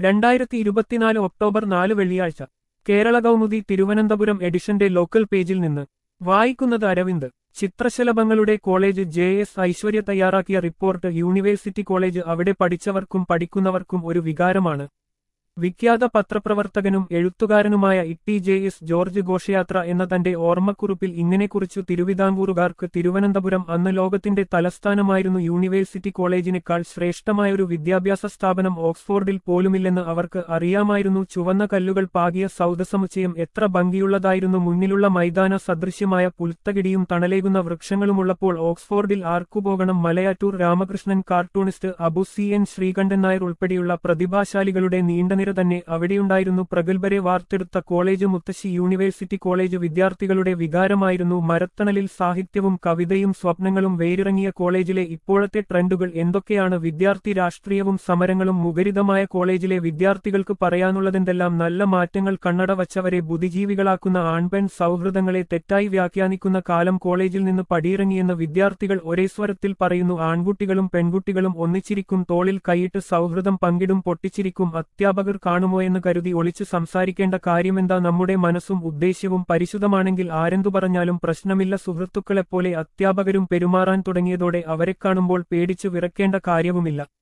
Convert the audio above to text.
രണ്ടായിരത്തി ഇരുപത്തിനാല് ഒക്ടോബർ നാല് വെള്ളിയാഴ്ച കേരള കൗമുദി തിരുവനന്തപുരം എഡിഷന്റെ ലോക്കൽ പേജിൽ നിന്ന് വായിക്കുന്നത് അരവിന്ദ് ചിത്രശലഭങ്ങളുടെ കോളേജ് ജെ എസ് ഐശ്വര്യ തയ്യാറാക്കിയ റിപ്പോർട്ട് യൂണിവേഴ്സിറ്റി കോളേജ് അവിടെ പഠിച്ചവർക്കും പഠിക്കുന്നവർക്കും ഒരു വികാരമാണ് വിഖ്യാത പത്രപ്രവർത്തകനും എഴുത്തുകാരനുമായ T J S George Ghoshayatra എന്ന തന്റെ ഓർമ്മക്കുറിപ്പിൽ ഇങ്ങനെക്കുറിച്ചു തിരുവിതാംകൂറുകാർക്ക് തിരുവനന്തപുരം അന്ന് ലോകത്തിന്റെ തലസ്ഥാനമായിരുന്നു യൂണിവേഴ്സിറ്റി കോളേജിനേക്കാൾ ശ്രേഷ്ഠമായൊരു വിദ്യാഭ്യാസ സ്ഥാപനം ഓക്സ്ഫോർഡിൽ പോലുമില്ലെന്ന് അവർക്ക് അറിയാമായിരുന്നു ചുവന്ന കല്ലുകൾ പാകിയ സൗദസമുച്ചയം എത്ര ഭംഗിയുള്ളതായിരുന്നു മുന്നിലുള്ള മൈതാന സദൃശ്യമായ പുൽത്തകിടിയും തണലേകുന്ന വൃക്ഷങ്ങളുമുള്ളപ്പോൾ ഓക്സ്ഫോർഡിൽ ആർക്കുപോകണം Malayattoor Ramakrishnan cartoonist Abu C N Sreekantan Nair ഉൾപ്പെടെയുള്ള പ്രതിഭാശാലികളുടെ നീണ്ടനിര തന്നെ അവിടെയുണ്ടായിരുന്നു പ്രഗത്ഭരെ വാർത്തെടുത്ത കോളേജ് മുത്തശ്ശി യൂണിവേഴ്സിറ്റി കോളേജ് വിദ്യാർത്ഥികളുടെ വികാരമായിരുന്നു മരത്തണലിൽ സാഹിത്യവും കവിതയും സ്വപ്നങ്ങളും വേരിറങ്ങിയ കോളേജിലെ ഇപ്പോഴത്തെ ട്രെൻഡുകൾ എന്തൊക്കെയാണ് വിദ്യാർത്ഥി രാഷ്ട്രീയവും സമരങ്ങളും മുഖരിതമായ കോളേജിലെ വിദ്യാർത്ഥികൾക്ക് പറയാനുള്ളതെന്തെല്ലാം നല്ല മാറ്റങ്ങൾ കണ്ണട വച്ചവരെ ബുദ്ധിജീവികളാക്കുന്ന ആൺപെൺ സൗഹൃദങ്ങളെ തെറ്റായി വ്യാഖ്യാനിക്കുന്ന കാലം കോളേജിൽ നിന്ന് പടിയിറങ്ങിയെന്ന് വിദ്യാർത്ഥികൾ ഒരേ സ്വരത്തിൽ പറയുന്നു ആൺകുട്ടികളും പെൺകുട്ടികളും ഒന്നിച്ചിരിക്കും തോളിൽ കൈയിട്ട് സൗഹൃദം പങ്കിടും പൊട്ടിച്ചിരിക്കും അധ്യാപകർ കാണുമോ എന്ന് കരുതി ഒളിച്ചു സംസാരിക്കേണ്ട കാര്യമെന്താ നമ്മുടെ മനസ്സും ഉദ്ദേശ്യവും പരിശുദ്ധമാണെങ്കിൽ ആരെന്തു പറഞ്ഞാലും പ്രശ്നമില്ല സുഹൃത്തുക്കളെപ്പോലെ അധ്യാപകരും പെരുമാറാൻ തുടങ്ങിയതോടെ അവരെ കാണുമ്പോൾ പേടിച്ചു വിറക്കേണ്ട കാര്യവുമില്ല